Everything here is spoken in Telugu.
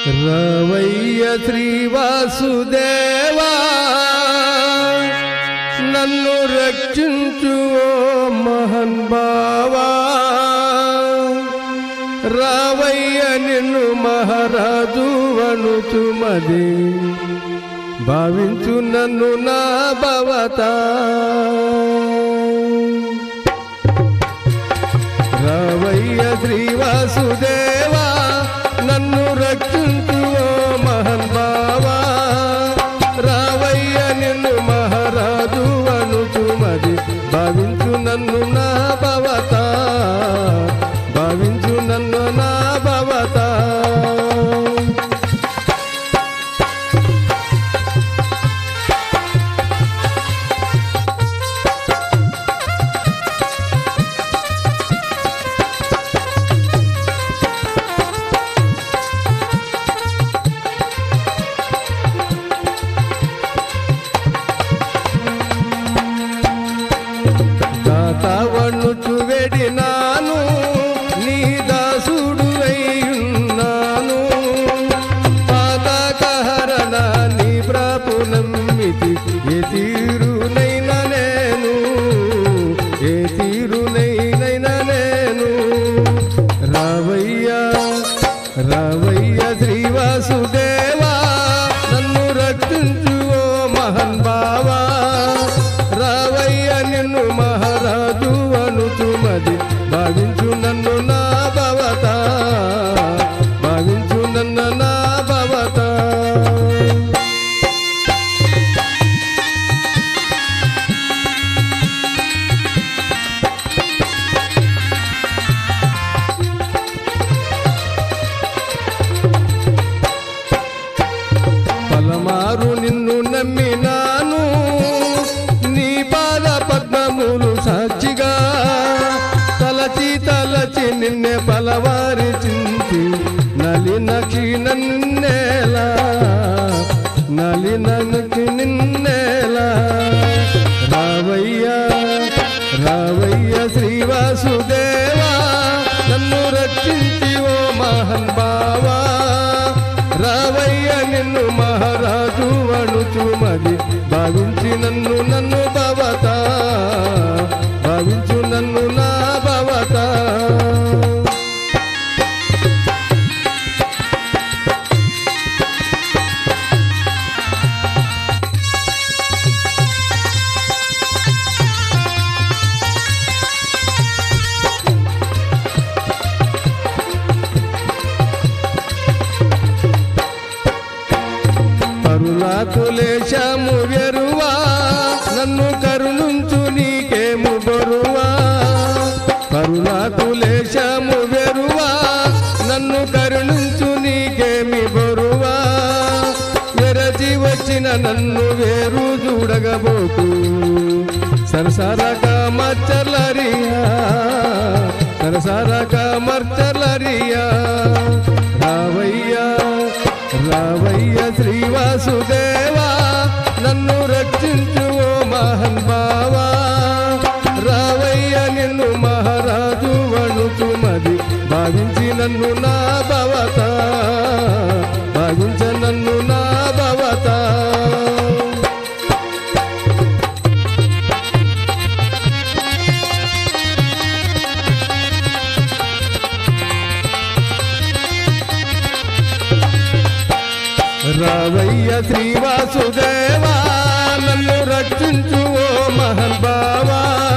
రవయ్య శ్రీవాసుదేవా నన్ను రక్షించు ఓ మహన్ బావా రావయ్య నిన్ను మహారాజు వణుచుమది భావించు నన్ను నా భవతా రావయ్య శ్రీవాసుదేవా నన్ను రక్షించు ఓ మహన్ బావా రావయ్య నిన్ను మహారాజు అనుచుమది భావించు నన్ను నా భవత భావించు నన్ను నా భవత దాతవనుచు వెడినాను నీ దాసుడు అయ్యున్నాను పాతకహరణ నీ ప్రాపునమ్మితి ఏ తీరునైన నేను ఏ తీరునైన నేను రావయ్యా రావయ్య శ్రీవాసుదేవా నన్ను రక్షించు ఓ మహన్ బావా రావయ్య నిన్ను మహారాజు అనుచుమది భావించు నన్ను నా భవత భావించు నన్ను నా భవత పలమారు నిన్ను నమ్మినాను నీ పాద పద్మములు సాక్షిగా తలచి తలచి నిన్నే పలవారి చింతి నలిన నన్నేలా నలినకి నిన్నేలా రావయ్యా రావయ్య శ్రీవాసుదేవా నన్ను రక్షించి ఓ మహన్ బావా రావయ్య నిన్ను మహారాజు అణుచుమది భావించి నన్ను నన్ను భవత భావించు నన్ను నా భవత పరులకు లేశాము వెరువా నన్ను కరుణుంచు నీకేము బరువా పరులకు లేశాము వెరువా నన్ను కరుణించు నీకేమి బరువా వెరచి వచ్చిన నన్ను వేరు చూడగబోకు సరసరక మచ్చలరియా సరసరక మర్చలరియా రావయ్యా రావయ్య శ్రీవాసుదేవా నన్ను రక్షించు ఓ మహన్ బావా రావయ్య నిన్ను మహారాజు వణుచుమది భావించి నన్ను నా భవత భావించ నన్ను నా భవత రావయ్య శ్రీవాసుదేవా నన్ను రక్షించు ఓ మహన్ బావా